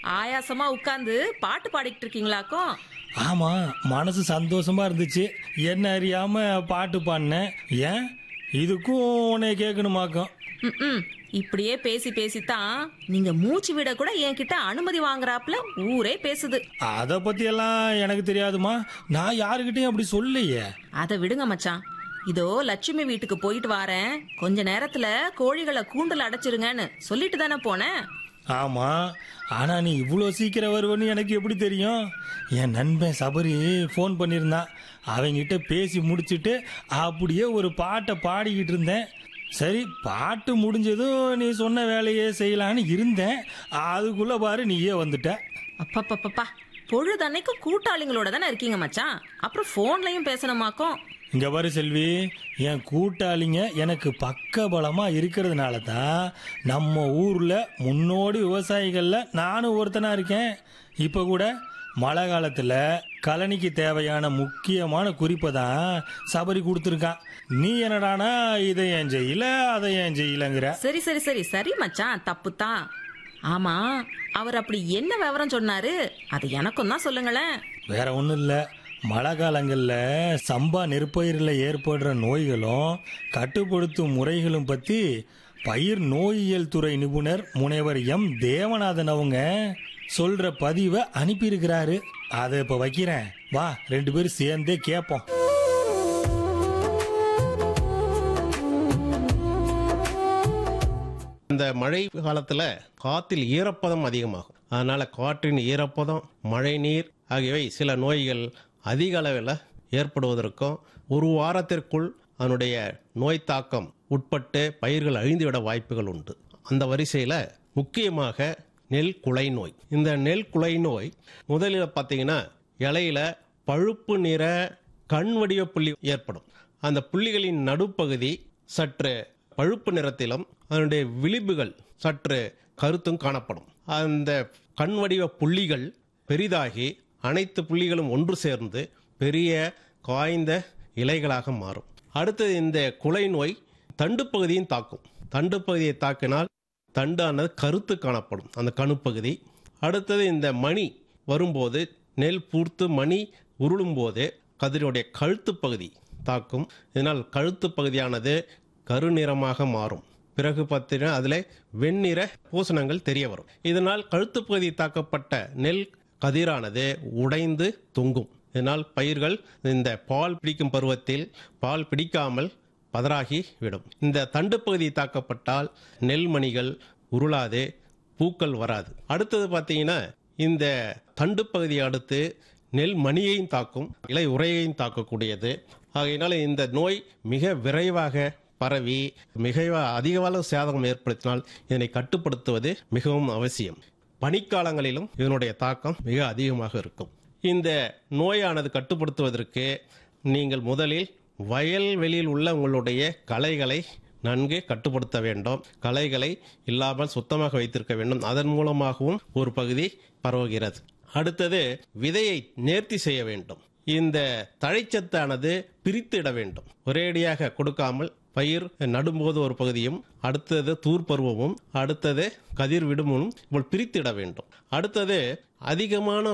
ஆயாசமா உட்கார்ந்து பாட்டு பாடிக்கிட்டு இருக்கீங்களாக்கும் ஆமா மனசு சந்தோஷமா இருந்துச்சு என்ன அறியாம பாட்டு பாடினேன் ஏன் இதுக்கும் உன்னை கேட்கணுமாக்கும் ம்ம். இப்படியே பேசி பேசித்தான் நீங்க மூச்சு விட கூட என்கிட்ட அனுமதி வாங்குறாப்ல ஊரே பேசுது அதை பத்தி எல்லாம் எனக்கு தெரியாதுமா நான் யாருக்கிட்டையும் அப்படி சொல்லலையே அதை விடுங்க மச்சான் இதோ லட்சுமி வீட்டுக்கு போயிட்டு வாரேன் கொஞ்ச நேரத்துல கோழிகளை கூண்டுல அடைச்சிருங்கன்னு சொல்லிட்டு தானே போனேன் ஆமா ஆனா நீ இவ்வளோ சீக்கிரம் வருவன்னு எனக்கு எப்படி தெரியும் என் நண்பன் சபரி ஃபோன் பண்ணியிருந்தான் அவங்கிட்ட பேசி முடிச்சிட்டு அப்படியே ஒரு பாட்டை பாடிக்கிட்டு இருந்தேன் சரி பாட்டு முடிஞ்சதும் நீ சொன்ன வேலையே செய்யலான்னு இருந்தேன் அதுக்குள்ள பாரு நீயே வந்துட்ட அப்பப்பப்பப்பா பொழுதன்னைக்கு கூட்டாளிங்களோட தானே இருக்கீங்க மச்சான் அப்புறம் போன்லயும் பேசணுமாக்கும் இங்க பாரு செல்வி என் கூட்டாளிங்க எனக்கு பக்கபலமா இருக்கிறதுனால தான் நம்ம ஊர்ல முன்னோடி விவசாயிகள்ல நானும் ஒருத்தனா இருக்கேன் இப்ப கூட மழை காலத்துல கழனிக்கு தேவையான முக்கியமான குறிப்பை தான் சபரி கொடுத்துருக்கான் நீ என்னடானா இதை ஏன் செய்யல அதை ஏன் செய்யலங்கிற சரி சரி சரி சரி மச்சான் தப்பு தான் ஆமா அவர் அப்படி என்ன விவரம் சொன்னாரு அது எனக்கும் தான் சொல்லுங்களேன் வேற ஒன்றும் இல்லை மழை காலங்களில் சம்பா நெற்பயிரில் ஏற்படுற நோய்களும் கட்டுப்படுத்தும் முறைகளும் பற்றி பயிர் நோயியல் துறை நிபுணர் முனைவர் எம் தேவநாதன் அவங்க சொல்ற பதிவை அனுப்பியிருக்கிறாரு அதை இப்போ வைக்கிறேன் வா ரெண்டு பேரும் சேர்ந்தே கேட்போம் இந்த மழை காலத்துல காத்தில் ஈரப்பதம் அதிகமாகும் அதனால காற்றின் ஈரப்பதம் மழை நீர் ஆகியவை சில நோய்கள் அதிக அளவில் ஏற்படுவதற்கும் ஒரு வாரத்திற்குள் அதனுடைய நோய் தாக்கம் உட்பட்டு பயிர்கள் அழிந்துவிட வாய்ப்புகள் உண்டு அந்த வரிசையில் முக்கியமாக நெல் குலை நோய் இந்த நெல் குலை நோய் முதலில் பார்த்தீங்கன்னா இலையில பழுப்பு நிற கண் வடிவ புள்ளி ஏற்படும் அந்த புள்ளிகளின் நடுப்பகுதி சற்று பழுப்பு நிறத்திலும் அதனுடைய விளிம்புகள் சற்று கருத்தும் காணப்படும் அந்த கண் வடிவ புள்ளிகள் பெரிதாகி அனைத்து புள்ளிகளும் ஒன்று சேர்ந்து பெரிய காய்ந்த இலைகளாக மாறும் அடுத்தது இந்த குலை நோய் தண்டு பகுதியும் தாக்கும் தண்டு பகுதியை தாக்கினால் தண்டானது கருத்து காணப்படும் அந்த கணுப்பகுதி அடுத்தது இந்த மணி வரும்போது நெல் பூர்த்து மணி உருளும் போது கதிரினுடைய கழுத்து பகுதி தாக்கும் இதனால் கழுத்து பகுதியானது கருநிறமாக மாறும் பிறகு பார்த்தீங்கன்னா அதில் வெண்ணிற பூசணங்கள் தெரிய வரும் இதனால் கழுத்து பகுதி தாக்கப்பட்ட நெல் கதிரானது உடைந்து தொங்கும் இதனால் பயிர்கள் இந்த பால் பிடிக்கும் பருவத்தில் பால் பிடிக்காமல் பதறாகி விடும் இந்த தண்டு பகுதி தாக்கப்பட்டால் நெல் மணிகள் உருளாது பூக்கள் வராது அடுத்தது பார்த்தீங்கன்னா இந்த தண்டு பகுதியை அடுத்து நெல் மணியையும் தாக்கும் இலை உரையையும் தாக்கக்கூடியது ஆகையினால இந்த நோய் மிக விரைவாக பரவி மிக அதிக அளவு சேதம் ஏற்படுத்தினால் இதனை கட்டுப்படுத்துவது மிகவும் அவசியம் பனிக்காலங்களிலும் இதனுடைய தாக்கம் மிக அதிகமாக இருக்கும் இந்த நோயானது கட்டுப்படுத்துவதற்கு நீங்கள் முதலில் வயல்வெளியில் உள்ள உங்களுடைய களைகளை நன்கு கட்டுப்படுத்த வேண்டும் களைகளை இல்லாமல் சுத்தமாக வைத்திருக்க வேண்டும் அதன் மூலமாகவும் ஒரு பகுதி பரவுகிறது அடுத்தது விதையை நேர்த்தி செய்ய வேண்டும் இந்த தழைச்சத்தானது பிரித்திட வேண்டும் ஒரேடியாக கொடுக்காமல் பயிர் நடும்போது ஒரு பகுதியும் அடுத்தது தூர் பருவமும் அடுத்தது கதிர் விடுமும் இப்படி பிரித்திட வேண்டும் அடுத்தது அதிகமான